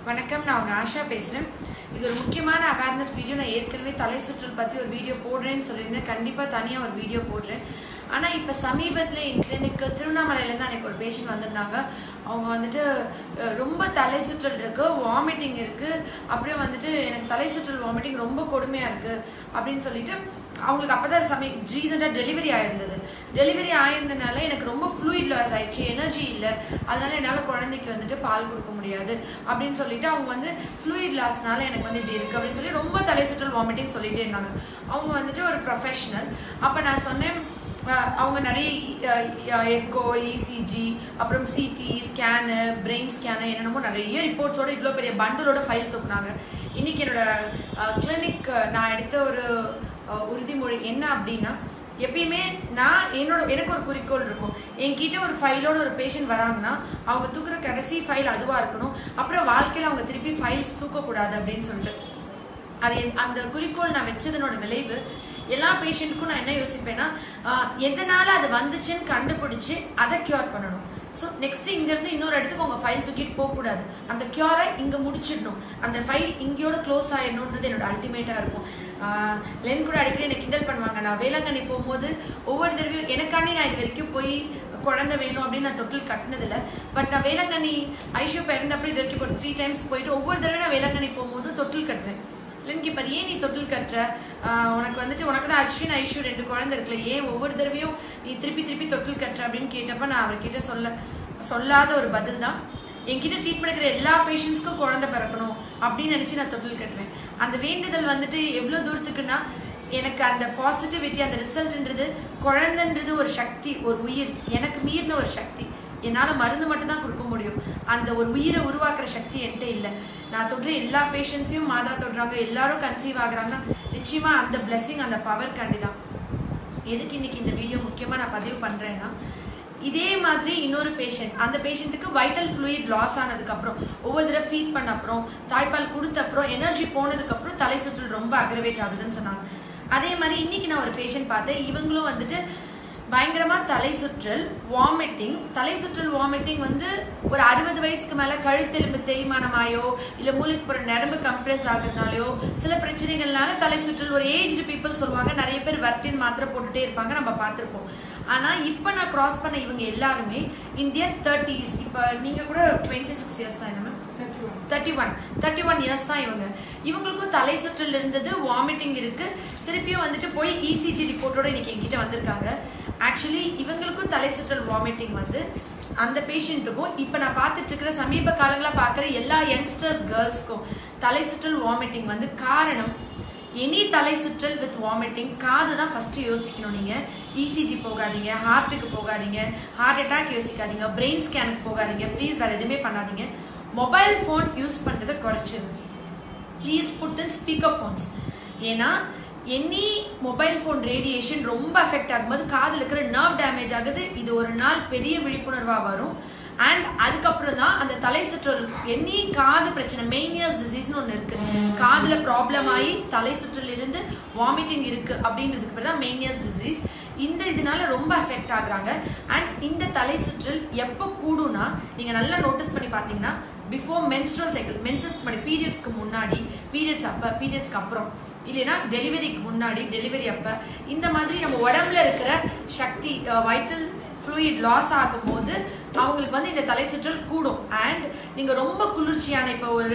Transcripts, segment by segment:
வணக்கம் நான் உங்க ஆஷா பேசுறேன் இது ஒரு முக்கியமான அவேர்னஸ் வீடியோ நான் ஏற்கனவே தலை சுற்றல் பத்தி ஒரு வீடியோ போடுறேன்னு சொல்லியிருந்தேன் கண்டிப்பா தனியா ஒரு வீடியோ போடுறேன் ஆனா இப்ப சமீபத்துல என் கிளினிக்கு திருவண்ணாமலையில இருந்து எனக்கு ஒரு பேஷண்ட் வந்திருந்தாங்க அவங்க வந்துட்டு அஹ், ரொம்ப தலை சுற்றல் இருக்கு வாமிட்டிங் இருக்கு அப்படியே வந்துட்டு எனக்கு தலை சுற்றல் வாமிட்டிங் ரொம்ப கொடுமையா இருக்கு அப்படின்னு சொல்லிட்டு அவங்களுக்கு அப்பதான் சமீ ரீசெண்டா டெலிவரி ஆயிருந்தது டெலிவரி ஆயிருந்தனால எனக்கு ரொம்ப ஃப்ளூயிட் லாஸ் ஆயிடுச்சு எனர்ஜி இல்லை அதனால என்னால குழந்தைக்கு வந்துட்டு பால் கொடுக்க முடியாது அப்படின்னு சொல்லிட்டு அவங்க வந்து ஃப்ளூயிட் லாஸ்னால எனக்கு வந்து இப்படி இருக்கு அப்படின்னு சொல்லி ரொம்ப தலை சுற்றல் வாமிட்டிங் சொல்லிட்டே இருந்தாங்க அவங்க வந்துட்டு ஒரு ப்ரொஃபஷனல் அப்ப நான் சொன்னேன் அஹ் அவங்க நிறைய எக்கோ இசிஜி அப்புறம் சிடி ஸ்கேனு பிரெயின் ஸ்கேனு என்னென்னமோ நிறைய ரிப்போர்ட்ஸோட இவ்வளோ பெரிய பண்டலோட ஃபைல் தூக்குனாங்க இன்னைக்கு என்னோட கிளினிக் நான் எடுத்த ஒரு அஹ், உறுதிமொழி என்ன அப்படின்னா எப்பயுமே நான் என்னோட எனக்கு ஒரு குறிக்கோள் இருக்கும் என்கிட்ட ஒரு ஃபைலோட ஒரு பேஷண்ட் வராங்கன்னா அவங்க தூக்குற கடைசி ஃபைல் அதுவா இருக்கணும் அப்புறம் வாழ்க்கையில அவங்க திருப்பி ஃபைல்ஸ் தூக்கக்கூடாது அப்படின்னு சொல்லிட்டு அது என்- அந்த குறிக்கோள் நான் வச்சதனோட விளைவு எல்லா பேஷண்ட்டுக்கும் நான் என்ன யோசிப்பேன்னா ஆஹ், எதனால அது வந்துச்சுன்னு கண்டுபிடிச்சு அதை கியூர் பண்ணணும் ஸோ நெக்ஸ்ட் இங்க இருந்து இன்னொரு இடத்துக்கு உங்க ஃபைல் தூக்கிட்டு போக கூடாது அந்த கியூரை இங்க முடிச்சிடணும் அந்த ஃபைல் இங்கேயோட க்ளோஸ் ஆயிடணுன்றது என்னோட அல்டிமேட்டா இருக்கும் ஆஹ், லென் கூட அடிக்கடி எனக்கு கிண்டல் பண்ணுவாங்க நான் வேளாங்கண்ணி போகும்போது ஒவ்வொரு தடவையும் எனக்காண்டி நான் இது வரைக்கும் போய் குழந்தை வேணும் அப்படின்னு நான் தொட்டில் கட்டினதில்ல பட் நான் வேளாங்கண்ணி ஐஷோ பிறந்தப்பறம் இது வரைக்கும் ஒரு த்ரீ டைம்ஸ் போயிட்டு ஒவ்வொரு தடவை நான் வேளாங்கண்ணி போகும்போது தொட்டில் கட்டுவேன் இல்லைன்னு இப்போ ஏன் நீ தொட்டில் கட்டுற ஆஹ் உனக்கு வந்துட்டு உனக்கு தான் அஸ்வின் ஐஷு ரெண்டு குழந்தை இருக்குல்ல ஏன் ஒவ்வொரு தடவையும் நீ திருப்பி திருப்பி தொட்டில் கட்டுற அப்படின்னு கேட்டப்ப நான் அவர்கிட்ட சொல்ல சொல்லாத ஒரு பதில் தான் என்கிட்ட ட்ரீட் பண்ணிக்கிற எல்லா பேஷண்ட்ஸ்க்கும் குழந்தை பிறக்கணும் அப்படின்னு நினைச்சு நான் தொட்டில் கட்டுவேன் அந்த வேண்டுதல் வந்துட்டு எவ்வளவு தூரத்துக்குன்னா எனக்கு அந்த பாசிட்டிவிட்டி அந்த ரிசல்ட்ன்றது குழந்தைன்றது ஒரு சக்தி ஒரு உயிர் எனக்கு மீறின ஒரு சக்தி என்னால மருந்து மட்டும் தான் கொடுக்க முடியும் அந்த ஒரு உயிரை உருவாக்குற சக்தி என்கிட்ட இல்லை நான் தொடுற எல்லா பேஷண்ட்ஸையும் மாதா தொடுறாங்க எல்லாரும் கன்சீவ் ஆகுறாங்கன்னா நிச்சயமா அந்த பிளெஸிங் அந்த பவர் கண்டிதான் எதுக்கு இன்னைக்கு இந்த வீடியோ முக்கியமா நான் பதிவு பண்றேன்னா இதே மாதிரி இன்னொரு பேஷண்ட் அந்த பேஷண்ட்டுக்கு வைட்டல் fluid லாஸ் ஆனதுக்கு அப்புறம் ஒவ்வொரு தடவை ஃபீட் பண்ண அப்புறம் தாய்ப்பால் கொடுத்த அப்புறம் எனர்ஜி போனதுக்கு அப்புறம் தலை சுற்றல் ரொம்ப அக்ரவேட் ஆகுதுன்னு சொன்னாங்க அதே மாதிரி இன்னைக்கு நான் ஒரு பேஷண்ட் பார்த்தேன் இவங்களும் வந்துட்டு பயங்கரமா தலை சுற்றல் வாமிட்டிங் தலை சுற்றல் வாமிட்டிங் வந்து ஒரு அறுபது வயசுக்கு மேல கழுத்தெலும்பு தேய்மானமாயோ இல்ல மூளைக்கு போற நரம்பு கம்ப்ரெஸ் ஆகுறதுனாலயோ சில பிரச்சனைகள்னால தலை சுற்றல் ஒரு ஏஜ்டு பீப்புள் சொல்லுவாங்க நிறைய பேர் வர்டின் மாத்திரை போட்டுட்டே இருப்பாங்க நம்ம பார்த்திருப்போம் ஆனா இப்ப நான் கிராஸ் பண்ண இவங்க எல்லாருமே இந்தியா தேர்ட்டிஸ் இப்ப நீங்க கூட டுவெண்ட்டி சிக்ஸ் இயர்ஸ் தான் என்ன thirty one thirty one years தான் இவங்க இவங்களுக்கும் தலை சுற்றல் இருந்தது வாமிட்டிங் இருக்கு திருப்பியும் வந்துட்டு போய் இசிஜி ரிப்போர்ட்டோட இன்னைக்கு என்கிட்ட வந்திருக்காங்க ஆக்சுவலி இவங்களுக்கும் தலை சுற்றல் வாமிட்டிங் வந்து அந்த பேஷண்ட்டுக்கும் இப்போ நான் பார்த்துட்டு இருக்கிற சமீப காலங்களா பார்க்குற எல்லா யங்ஸ்டர்ஸ் கேர்ள்ஸ்க்கும் தலை சுற்றல் வாமிட்டிங் வந்து காரணம் எனி தலை சுற்றல் வித் வாமிட்டிங் காது தான் ஃபர்ஸ்ட் யோசிக்கணும் நீங்க இசிஜி போகாதீங்க ஹார்ட்டுக்கு போகாதீங்க ஹார்ட் அட்டாக் யோசிக்காதீங்க பிரெயின் ஸ்கேனுக்கு போகாதீங்க ப்ளீஸ் வேற எதுவுமே பண்ணாதீங்க மொபைல் ஃபோன் யூஸ் பண்றதை குறைச்சிருங்க please put in speaker phones ஏன்னா எனி மொபைல் ஃபோன் ரேடியேஷன் ரொம்ப அஃபெக்ட் ஆகும்போது காதில் இருக்கிற நர்வ் டேமேஜ் ஆகுது இது ஒரு நாள் பெரிய விழிப்புணர்வா வரும் அண்ட் அதுக்கப்புறம் தான் அந்த தலை சுற்றல் எனி காது பிரச்சனை மெயினியர்ஸ் டிசீஸ்னு ஒன்று இருக்கு காதுல ப்ராப்ளம் ஆகி தலை சுற்றல் இருந்து வாமிட்டிங் இருக்கு அப்படின்றதுக்கு பேர் தான் மெயினியர்ஸ் டிசீஸ் இந்த இதனால ரொம்ப அஃபெக்ட் ஆகுறாங்க அண்ட் இந்த தலை சுற்றல் எப்போ கூடும்னா நீங்க நல்லா நோட்டீஸ் பண்ணி பார்த்தீங்கன்னா பிஃபோர் மென்ஸ்ட்ரல் சைக்கிள் மென்சஸ்க்கு முன்னாடி பீரியட்ஸ்க்கு முன்னாடி பீரியட்ஸ் அப்ப பீரியட்ஸ்க்கு அப்புறம் இல்லைன்னா டெலிவரிக்கு முன்னாடி டெலிவரி அப்ப இந்த மாதிரி நம்ம உடம்புல இருக்கிற சக்தி வைட்டல் fluid லாஸ் ஆகும்போது அவங்களுக்கு வந்து இந்த தலை சுற்றல் கூடும் அண்ட் நீங்க ரொம்ப குளிர்ச்சியான இப்போ ஒரு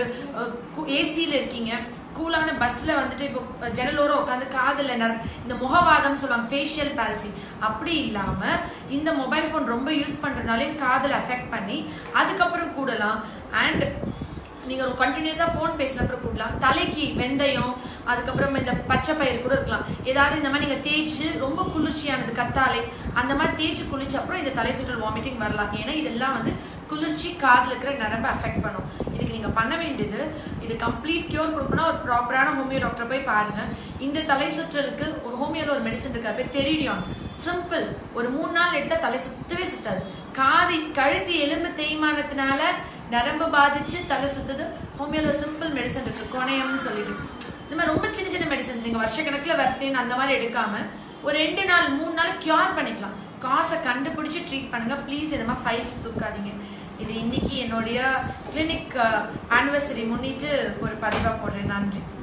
ஏசியில இருக்கீங்க கூலான பஸ்ல வந்துட்டு இப்போ ஜன்னலோரம் உட்காந்து காதுல நர- இந்த முகவாதம் சொல்லுவாங்க ஃபேஷியல் பால்சி அப்படி இல்லாம இந்த மொபைல் ஃபோன் ரொம்ப யூஸ் பண்றதுனாலையும் காதுல அஃபெக்ட் பண்ணி அதுக்கப்புறம் கூடலாம் அண்ட் நீங்க ஒரு கண்டினியூஸா ஃபோன் பேசினப்பறம் கூடலாம் தலைக்கு வெந்தயம் அதுக்கப்புறம் இந்த பச்சை பயிர் கூட இருக்கலாம் ஏதாவது இந்த மாதிரி நீங்க தேய்ச்சு ரொம்ப குளிர்ச்சியானது கத்தாழை அந்த மாதிரி தேய்ச்சு குளிச்ச அப்புறம் இந்த தலை சுற்றல் வாமிட்டிங் வரலாம் ஏன்னா இதெல்லாம் வந்து குளிர்ச்சி காதுல இருக்கிற நரம்பை அஃபெக்ட் பண்ணும் இதுக்கு நீங்க பண்ண வேண்டியது இது கம்ப்ளீட் கியூர் கொடுக்கணும் ஒரு ப்ராப்பரான ஹோமியோ டாக்டர் போய் பாருங்க இந்த தலை சுற்றலுக்கு ஒரு ஹோமியோல ஒரு மெடிசன் இருக்கு பேர் தெரிடியான் சிம்பிள் ஒரு மூணு நாள் எடுத்தா தலை சுத்தவே சுத்தாது காதி கழுத்து எலும்பு தேய்மானத்தினால நரம்பு பாதிச்சு தலை சுத்துது ஹோமியோல ஒரு சிம்பிள் மெடிசன் இருக்கு கொனையம்னு சொல்லிட்டு இந்த மாதிரி ரொம்ப சின்ன சின்ன மெடிசன்ஸ் நீங்க வருஷக்கணக்கில் வெர்டின் அந்த மாதிரி எடுக்காம ஒரு ரெண்டு நாள் மூணு நாள் கியூர் பண்ணிக்கலாம் காசை கண்டுபிடிச்சு ட்ரீட் பண்ணுங்க ப்ளீஸ் இந்த மாதிரி ஃபைல்ஸ் தூக்காதீங்க இது இன்னைக்கு என்னுடைய கிளினிக் ஆனிவர்சரி முன்னிட்டு ஒரு பதிவாக போடுறேன் நன்றி